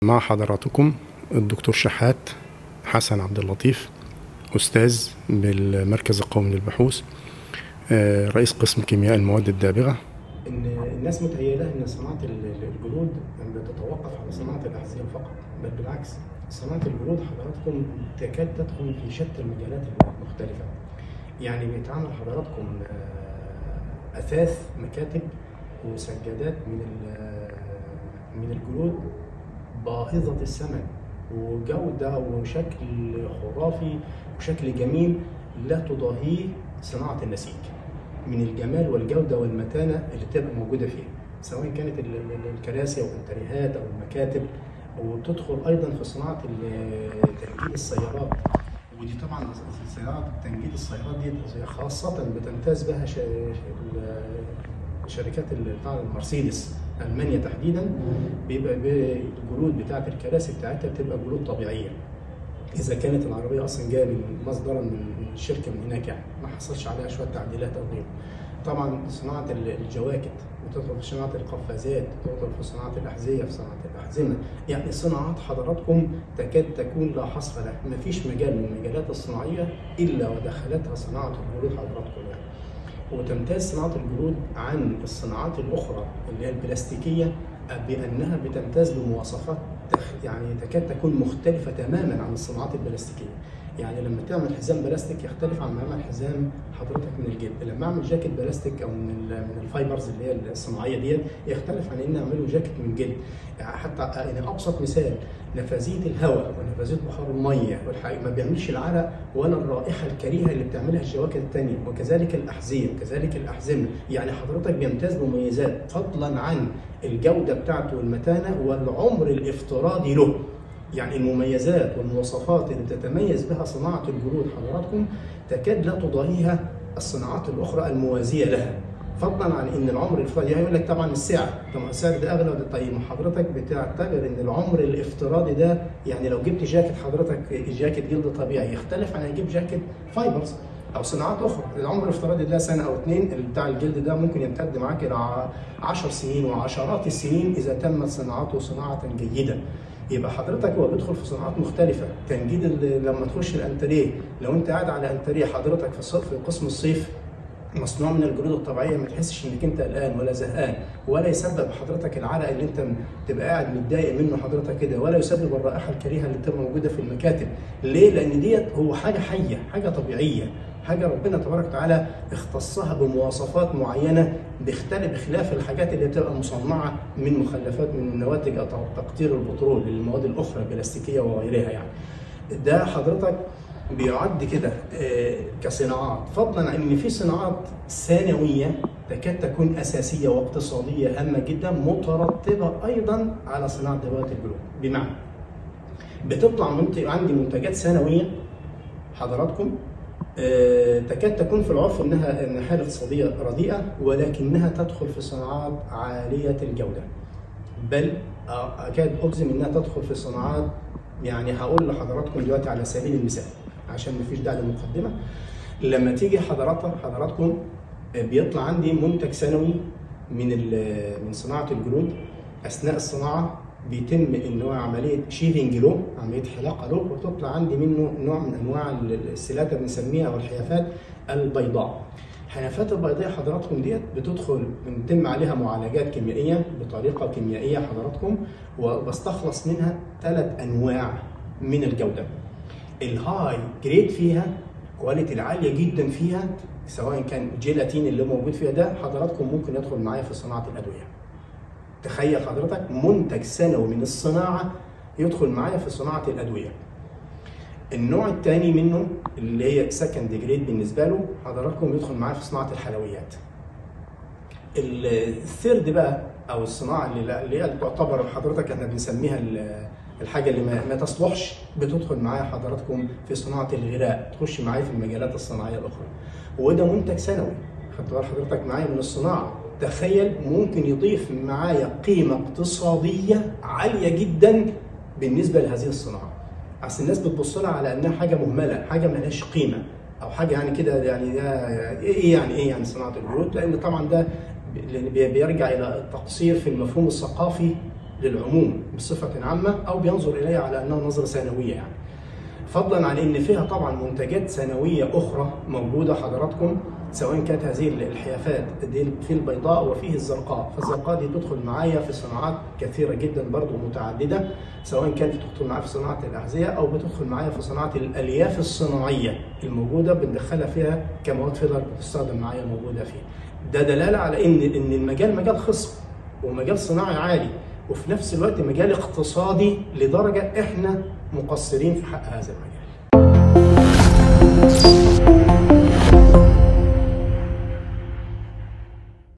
مع حضراتكم الدكتور شحات حسن عبد اللطيف أستاذ بالمركز القومي للبحوث آه، رئيس قسم كيمياء المواد الدابغة ان الناس متهيئه ان صناعه ال- الجلود بتتوقف على صناعه الاحذيه فقط بل بالعكس صناعه الجلود حضراتكم تكاد تدخل في شتى المجالات المختلفه يعني بيتعمل حضراتكم آه، اثاث مكاتب وسجادات من ال- من الجلود باهظه الثمن وجوده وشكل خرافي وشكل جميل لا تضاهيه صناعه النسيج من الجمال والجوده والمتانه اللي تبقى موجوده فيها سواء كانت ال- ال- الكراسي او الانتريهات او المكاتب وتدخل ايضا في صناعه ال- تنجيد السيارات ودي طبعا صناعه تنجيد السيارات دي خاصه بتمتاز بها ش- ش- ال- شركات ال- بتاع المرسيدس المانيا تحديدا بيبقى ب- الجلود بتاعت الكراسي بتاعتها بتبقى جلود طبيعيه اذا كانت العربيه اصلا جايه من مصدرا من الشركه من هناك يعني ما حصلش عليها شويه تعديلات او غيره طبعا صناعه ال- الجواكت وتدخل في صناعه القفازات تدخل في صناعه الاحذيه في صناعه الاحزمه يعني صناعات حضراتكم تكاد تكون لا حصر لها ما فيش مجال من المجالات الصناعيه الا ودخلتها صناعه الجلود حضراتكم يعني وتمتاز صناعه الجلود عن الصناعات الاخرى اللي هي البلاستيكيه بانها بتمتاز بمواصفات تخ- يعني تكاد تكون مختلفه تماما عن الصناعات البلاستيكيه يعني لما تعمل حزام بلاستيك يختلف عن ما اعمل حزام حضرتك من الجلد لما اعمل جاكيت بلاستيك او من ال- من الفايبرز اللي هي الصناعيه ديت يختلف عن اني اعمله جاكيت من جلد يعني حتى يعني ابسط مثال نفاذيه الهواء ونفاذيه بحار الميه والحقيقة ما بيعملش العرق ولا الرائحه الكريهه اللي بتعملها الجواكت الثانيه وكذلك الاحذيه وكذلك الاحزمه يعني حضرتك بيمتاز بمميزات فضلا عن الجوده بتاعته والمتانه والعمر الافتراضي له يعني المميزات والمواصفات اللي بتتميز بها صناعه الجلود حضراتكم تكاد لا تضاهيها الصناعات الاخرى الموازيه لها فضلا عن ان العمر الافتراضي يعني يقول لك طبعا السعر طبعا السعر ده اغلى وده طيب ما حضرتك بتعتبر ان العمر الافتراضي ده يعني لو جبت جاكيت حضرتك جاكيت جلد طبيعي يختلف عن اجيب جاكيت فايبرز او صناعات اخرى العمر الافتراضي ده سنه او اثنين بتاع الجلد ده ممكن يمتد معاك الى 10 سنين وعشرات السنين اذا تمت صناعته صناعه جيده يبقى حضرتك هو بيدخل في صناعات مختلفه تنجيد ال- لما تخش الانتريه لو انت قاعد على انتريه حضرتك في الصيف في قسم الصيف مصنوع من الجلود الطبيعيه ما تحسش انك انت قلقان ولا زهقان ولا يسبب حضرتك العرق اللي انت تبقى قاعد متضايق منه حضرتك كده ولا يسبب الرائحه الكريهه اللي بتبقى موجوده في المكاتب ليه لان ديت هو حاجه حيه حاجه طبيعيه حاجه ربنا تبارك وتعالى اختصها بمواصفات معينه بيختلف بخلاف الحاجات اللي بتبقى مصنعه من مخلفات من نواتج أو تقطير البترول المواد الاخرى البلاستيكيه وغيرها يعني ده حضرتك بيعد كده آه، كصناعات فضلا عن ان في صناعات ثانويه تكاد تكون اساسيه واقتصاديه هامه جدا مترتبه ايضا على صناعه دوات الجلود بمعنى بتطلع منتج عندي منتجات ثانويه حضراتكم آه، تكاد تكون في العرف انها ان حاله اقتصاديه رديئه ولكنها تدخل في صناعات عاليه الجوده بل آه، اكاد اجزم انها تدخل في صناعات يعني هقول لحضراتكم دلوقتي على سبيل المثال عشان مفيش داعي للمقدمه لما تيجي حضراتها حضراتكم آه، بيطلع عندي منتج سنوي من ال- من صناعه الجلود اثناء الصناعه بيتم ان هو عمليه شيفنج له عمليه حلاقه له وتطلع عندي منه نوع من انواع ال- السلاته بنسميها او الحيافات البيضاء. الحيافات البيضاء حضراتكم ديت بتدخل بنتم عليها معالجات كيميائيه بطريقه كيميائيه حضراتكم وبستخلص منها ثلاث انواع من الجوده. الهاي جريد فيها كواليتي العاليه جدا فيها سواء كان جيلاتين اللي موجود فيها ده حضراتكم ممكن يدخل معايا في صناعه الادويه. تخيل حضرتك منتج سنوي من الصناعه يدخل معايا في صناعه الادويه. النوع الثاني منه اللي هي سكند جريد بالنسبه له حضراتكم يدخل معايا في صناعه الحلويات. الثيرد بقى او الصناعه اللي اللي هي تعتبر حضرتك احنا بنسميها ال- الحاجه اللي ما, ما تصلحش بتدخل معايا حضراتكم في صناعه الغذاء تخش معايا في المجالات الصناعيه الاخرى وده منتج سنوي خدت بال حضرتك معايا من الصناعه تخيل ممكن يضيف معايا قيمه اقتصاديه عاليه جدا بالنسبه لهذه الصناعه اصل الناس بتبص لها على انها حاجه مهمله حاجه ملهاش قيمه او حاجه يعني كده يعني ده ايه يعني ايه يعني صناعه الجلود لان طبعا ده بي- بيرجع الى التقصير في المفهوم الثقافي للعموم بصفه عامه او بينظر اليها على انها نظره ثانويه يعني. فضلا عن ان فيها طبعا منتجات ثانويه اخرى موجوده حضراتكم سواء كانت هذه الحيافات دي في البيضاء وفيه الزرقاء فالزرقاء دي تدخل معايا في صناعات كثيره جدا برضو متعدده سواء كانت تدخل معايا في صناعه الاحذيه او بتدخل معايا في صناعه الالياف الصناعيه الموجوده بندخلها فيها كمواد فيلر بتستخدم معايا موجوده فيها ده دلاله على ان ان المجال مجال خصب ومجال صناعي عالي وفي نفس الوقت مجال اقتصادي لدرجه احنا مقصرين في حق هذا المجال